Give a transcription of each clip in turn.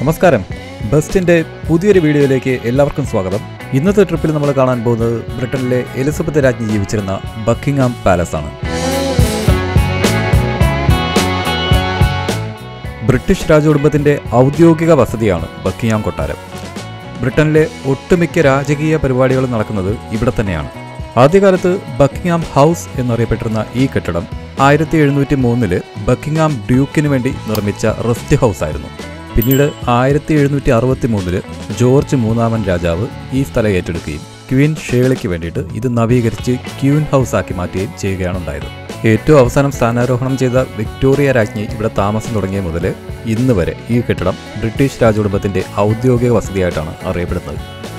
നമസ്കാരം ബസ്റ്റിന്റെ പുതിയൊരു വീഡിയോയിലേക്ക് എല്ലാവർക്കും സ്വാഗതം ഇന്നത്തെ ട്രിപ്പിൽ നമ്മൾ കാണാൻ പോകുന്നത് ബ്രിട്ടനിലെ എലിസബത്ത് രാജ്ഞി ജീവിച്ചിരുന്ന ബക്കിംഗ്ഹാം പാലസ് ആണ് ബ്രിട്ടീഷ് രാജകുടുംബത്തിന്റെ ഔദ്യോഗിക വസതിയാണ് ബക്കിംഗ്ഹാം കൊട്ടാരം ബ്രിട്ടനിലെ ഒട്ടുമിക്ക രാജകീയ പരിപാടികളും നടക്കുന്നത് ഇവിടെ തന്നെയാണ് ആദ്യകാലത്ത് ബക്കിംഗ്ഹാം ഹൗസ് എന്നറിയപ്പെട്ടിരുന്ന ഈ കെട്ടിടം ആയിരത്തി എഴുന്നൂറ്റി മൂന്നില് ബക്കിംഗ്ഹാം ഡ്യൂക്കിന് വേണ്ടി നിർമ്മിച്ച റെസ്റ്റ് ഹൗസ് ആയിരുന്നു പിന്നീട് ആയിരത്തി എഴുന്നൂറ്റി അറുപത്തി മൂന്നില് ജോർജ് മൂന്നാമൻ രാജാവ് ഈ സ്ഥലം ഏറ്റെടുക്കുകയും ക്വീൻ ഷേളിക്ക് വേണ്ടിയിട്ട് ഇത് നവീകരിച്ച് ക്യൂൻ ഹൗസ് ആക്കി മാറ്റുകയും ചെയ്യുകയാണ് ഉണ്ടായത് ഏറ്റവും അവസാനം സ്ഥാനാരോഹണം ചെയ്ത വിക്ടോറിയ രാജ്ഞി ഇവിടെ താമസം തുടങ്ങിയ മുതൽ ഇന്ന് വരെ ഈ കെട്ടിടം ബ്രിട്ടീഷ് രാജകുടുംബത്തിന്റെ ഔദ്യോഗിക വസതിയായിട്ടാണ് അറിയപ്പെടുന്നത്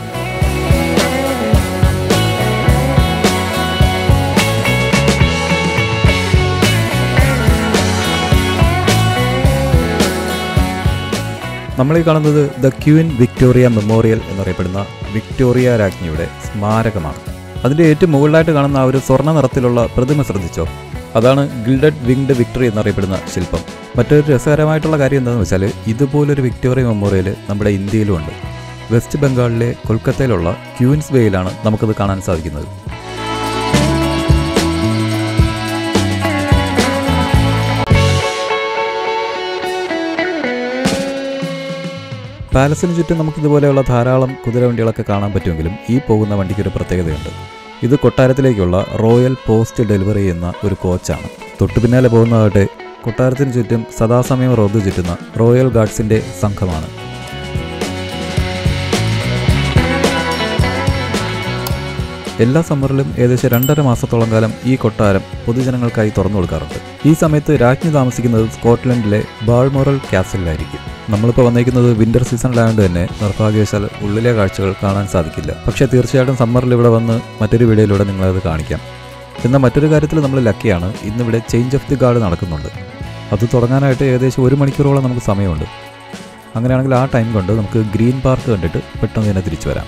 നമ്മൾ ഈ കാണുന്നത് ദ ക്യൂൻ വിക്ടോറിയ മെമ്മോറിയൽ എന്നറിയപ്പെടുന്ന വിക്ടോറിയ രാജ്ഞിയുടെ സ്മാരകമാണ് അതിൻ്റെ ഏറ്റവും മുകളിലായിട്ട് കാണുന്ന ആ ഒരു സ്വർണ്ണ നിറത്തിലുള്ള പ്രതിമ ശ്രദ്ധിച്ചോ അതാണ് ഗിൽഡഡ് വിങ്ഡ് വിക്ടറി എന്നറിയപ്പെടുന്ന ശില്പം മറ്റൊരു രസകരമായിട്ടുള്ള കാര്യം എന്താണെന്ന് വെച്ചാൽ ഇതുപോലൊരു വിക്ടോറിയ മെമ്മോറിയൽ നമ്മുടെ ഇന്ത്യയിലും ഉണ്ട് വെസ്റ്റ് ബംഗാളിലെ കൊൽക്കത്തയിലുള്ള ക്യൂൻസ് വേയിലാണ് നമുക്കത് കാണാൻ സാധിക്കുന്നത് പാലസിന് ചുറ്റും നമുക്ക് ഇതുപോലെയുള്ള ധാരാളം കുതിരവണ്ടികളൊക്കെ കാണാൻ പറ്റുമെങ്കിലും ഈ പോകുന്ന വണ്ടിക്ക് ഒരു പ്രത്യേകതയുണ്ട് ഇത് കൊട്ടാരത്തിലേക്കുള്ള റോയൽ പോസ്റ്റ് ഡെലിവറി ചെയ്യുന്ന ഒരു കോച്ചാണ് തൊട്ടു പിന്നാലെ പോകുന്നതാകട്ടെ കൊട്ടാരത്തിന് ചുറ്റും സദാസമയം റോദു ചുറ്റുന്ന റോയൽ ഗാർഡ്സിന്റെ സംഘമാണ് എല്ലാ സമ്മറിലും ഏകദേശം രണ്ടര മാസത്തോളം കാലം ഈ കൊട്ടാരം പൊതുജനങ്ങൾക്കായി തുറന്നു കൊടുക്കാറുണ്ട് ഈ സമയത്ത് രാജ്ഞി താമസിക്കുന്നത് സ്കോട്ട്ലൻഡിലെ ബാൾമോറൽ കാസലിലായിരിക്കും നമ്മളിപ്പോൾ വന്നേക്കുന്നത് വിന്റർ സീസണിലായതുകൊണ്ട് തന്നെ നിർഭാഗ്യവശാൽ ഉള്ളിലെ കാഴ്ചകൾ കാണാൻ സാധിക്കില്ല പക്ഷേ തീർച്ചയായിട്ടും സമ്മറിൽ ഇവിടെ വന്ന് മറ്റൊരു വീഡിയോയിലൂടെ നിങ്ങളത് കാണിക്കാം എന്നാൽ മറ്റൊരു കാര്യത്തിൽ നമ്മൾ ലക്കിയാണ് ഇന്നിവിടെ ചേഞ്ച് ഓഫ് ദി ഗാർഡ് നടക്കുന്നുണ്ട് അത് തുടങ്ങാനായിട്ട് ഏകദേശം ഒരു മണിക്കൂറോളം നമുക്ക് സമയമുണ്ട് അങ്ങനെയാണെങ്കിൽ ആ ടൈം കൊണ്ട് നമുക്ക് ഗ്രീൻ പാർക്ക് കണ്ടിട്ട് പെട്ടെന്ന് തന്നെ തിരിച്ചു വരാം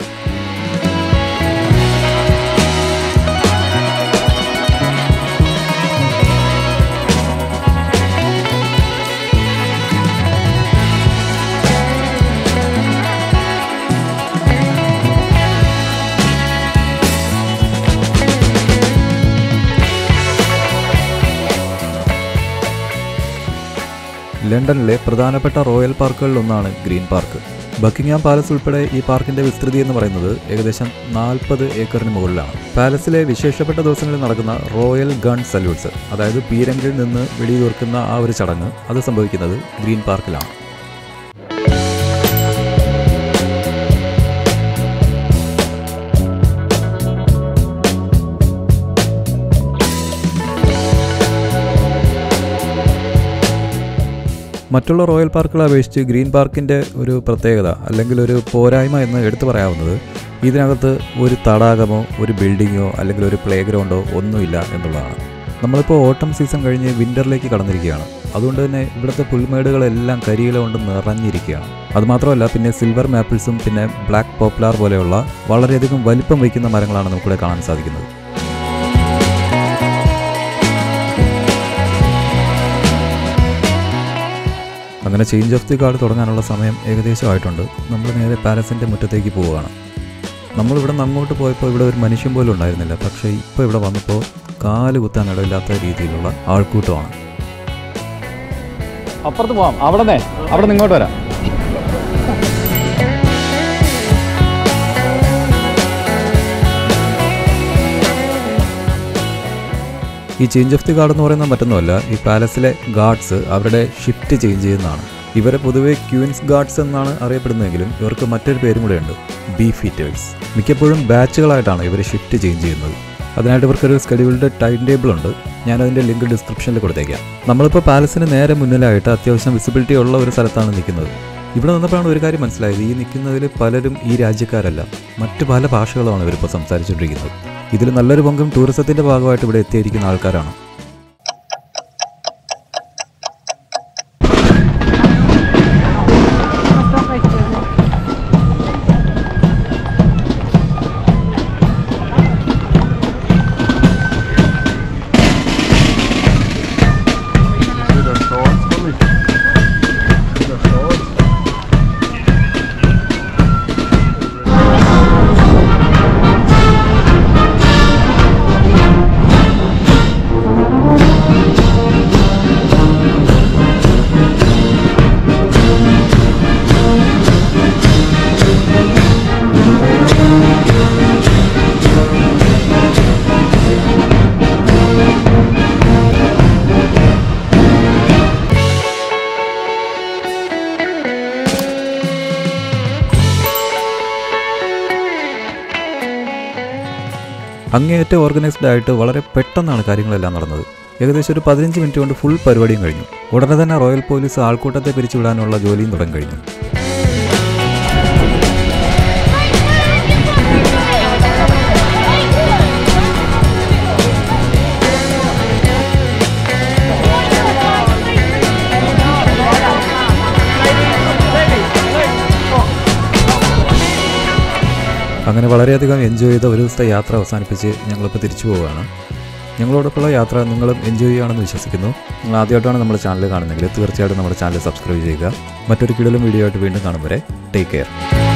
ലണ്ടനിലെ പ്രധാനപ്പെട്ട റോയൽ പാർക്കുകളിൽ ഒന്നാണ് ഗ്രീൻ പാർക്ക് ബക്കിംഗ്ഹാം പാലസ് ഉൾപ്പെടെ ഈ പാർക്കിന്റെ വിസ്തൃതി എന്ന് പറയുന്നത് ഏകദേശം നാൽപ്പത് ഏക്കറിന് മുകളിലാണ് പാലസിലെ വിശേഷപ്പെട്ട ദിവസങ്ങളിൽ നടക്കുന്ന റോയൽ ഗൺ സല്യൂട്ട്സ് അതായത് പീരങ്കിൽ നിന്ന് വെടിയുതിർക്കുന്ന ആ ഒരു ചടങ്ങ് അത് സംഭവിക്കുന്നത് ഗ്രീൻ പാർക്കിലാണ് മറ്റുള്ള റോയൽ പാർക്കുകളെ അപേക്ഷിച്ച് ഗ്രീൻ പാർക്കിൻ്റെ ഒരു പ്രത്യേകത അല്ലെങ്കിൽ ഒരു പോരായ്മ എന്ന് എടുത്തു പറയാവുന്നത് ഇതിനകത്ത് ഒരു തടാകമോ ഒരു ബിൽഡിങ്ങോ അല്ലെങ്കിൽ ഒരു പ്ലേ ഗ്രൗണ്ടോ ഒന്നുമില്ല എന്നുള്ളതാണ് നമ്മളിപ്പോൾ ഓട്ടം സീസൺ കഴിഞ്ഞ് വിൻ്ററിലേക്ക് കടന്നിരിക്കുകയാണ് അതുകൊണ്ട് തന്നെ ഇവിടുത്തെ പുൽമേടുകളെല്ലാം കരിയില കൊണ്ട് നിറഞ്ഞിരിക്കുകയാണ് അതുമാത്രമല്ല പിന്നെ സിൽവർ മാപ്പിൾസും പിന്നെ ബ്ലാക്ക് പോപ്പുലാർ പോലെയുള്ള വളരെയധികം വലിപ്പം വയ്ക്കുന്ന മരങ്ങളാണ് നമുക്കിവിടെ കാണാൻ സാധിക്കുന്നത് അങ്ങനെ ചേഞ്ച് ഓഫ് ദി ഗാർഡ് തുടങ്ങാനുള്ള സമയം ഏകദേശം ആയിട്ടുണ്ട് നമ്മൾ നേരെ പാലസിൻ്റെ മുറ്റത്തേക്ക് പോവുകയാണ് നമ്മളിവിടെ നിന്ന് അങ്ങോട്ട് പോയപ്പോൾ ഇവിടെ ഒരു മനുഷ്യൻ പോലും ഉണ്ടായിരുന്നില്ല പക്ഷേ ഇപ്പോൾ ഇവിടെ വന്നപ്പോൾ കാല് കുത്താൻ ഇടയില്ലാത്ത രീതിയിലുള്ള ആൾക്കൂട്ടമാണ് അപ്പുറത്ത് പോവാം അവിടെ അവിടെ നിന്ന് ഇങ്ങോട്ട് വരാം ഈ ചേഞ്ച് ഓഫ് ദി ഗാർഡ് എന്ന് പറയുന്നത് മറ്റൊന്നുമല്ല ഈ പാലസിലെ ഗാർഡ്സ് അവരുടെ ഷിഫ്റ്റ് ചേഞ്ച് ചെയ്യുന്നതാണ് ഇവരെ പൊതുവെ ക്യൂൻസ് ഗാർഡ്സ് എന്നാണ് അറിയപ്പെടുന്നതെങ്കിലും ഇവർക്ക് മറ്റൊരു പേരും കൂടെ ഉണ്ട് ബീഫ് ഈറ്റേഴ്സ് മിക്കപ്പോഴും ബാച്ചുകളായിട്ടാണ് ഇവർ ഷിഫ്റ്റ് ചേഞ്ച് ചെയ്യുന്നത് അതിനായിട്ട് ഇവർക്കൊരു സ്കെഡ്യൂൾഡ് ടൈം ടേബിൾ ഉണ്ട് ഞാൻ അതിൻ്റെ ലിങ്ക് ഡിസ്ക്രിപ്ഷനിൽ കൊടുത്തേക്കാം നമ്മളിപ്പോൾ പാലസിന് നേരെ മുന്നിലായിട്ട് അത്യാവശ്യം വിസിബിലിറ്റി ഉള്ള ഒരു സ്ഥലത്താണ് നിൽക്കുന്നത് ഇവിടെ നിന്നപ്പോഴാണ് ഒരു കാര്യം മനസ്സിലായത് ഈ നിൽക്കുന്നതിൽ പലരും ഈ രാജ്യക്കാരല്ല മറ്റു പല ഭാഷകളുമാണ് ഇവരിപ്പോൾ സംസാരിച്ചുകൊണ്ടിരിക്കുന്നത് ഇതിൽ നല്ലൊരു പങ്കും ടൂറിസത്തിൻ്റെ ഭാഗമായിട്ട് ഇവിടെ എത്തിയിരിക്കുന്ന ആൾക്കാരാണ് See their swords, Billy? See their swords? അങ്ങേയറ്റം ഓർഗനൈസ്ഡ് ആയിട്ട് വളരെ പെട്ടെന്നാണ് കാര്യങ്ങളെല്ലാം നടന്നത് ഏകദേശം ഒരു പതിനഞ്ച് മിനിറ്റ് കൊണ്ട് ഫുൾ പരിപാടിയും കഴിഞ്ഞു ഉടനെ തന്നെ റോയൽ പോലീസ് ആൾക്കൂട്ടത്തെ പിരിച്ചുവിടാനുള്ള ജോലിയും തുടങ്ങി കഴിഞ്ഞു അങ്ങനെ വളരെയധികം എൻജോയ് ചെയ്ത ഒരു ദിവസത്തെ യാത്ര അവസാനിപ്പിച്ച് ഞങ്ങളിപ്പോൾ തിരിച്ചു പോവുകയാണ് ഞങ്ങളോടൊപ്പമുള്ള യാത്ര നിങ്ങളും എൻജോയ് ചെയ്യുകയാണെന്ന് വിശ്വസിക്കുന്നു നിങ്ങൾ ആദ്യമായിട്ടാണ് നമ്മുടെ ചാനൽ കാണുന്നതെങ്കിൽ തീർച്ചയായിട്ടും നമ്മുടെ ചാനൽ സബ്സ്ക്രൈബ് ചെയ്യുക മറ്റൊരു കിടലും വീഡിയോ ആയിട്ട് വീണ്ടും കാണും വരെ ടേക്ക് കെയർ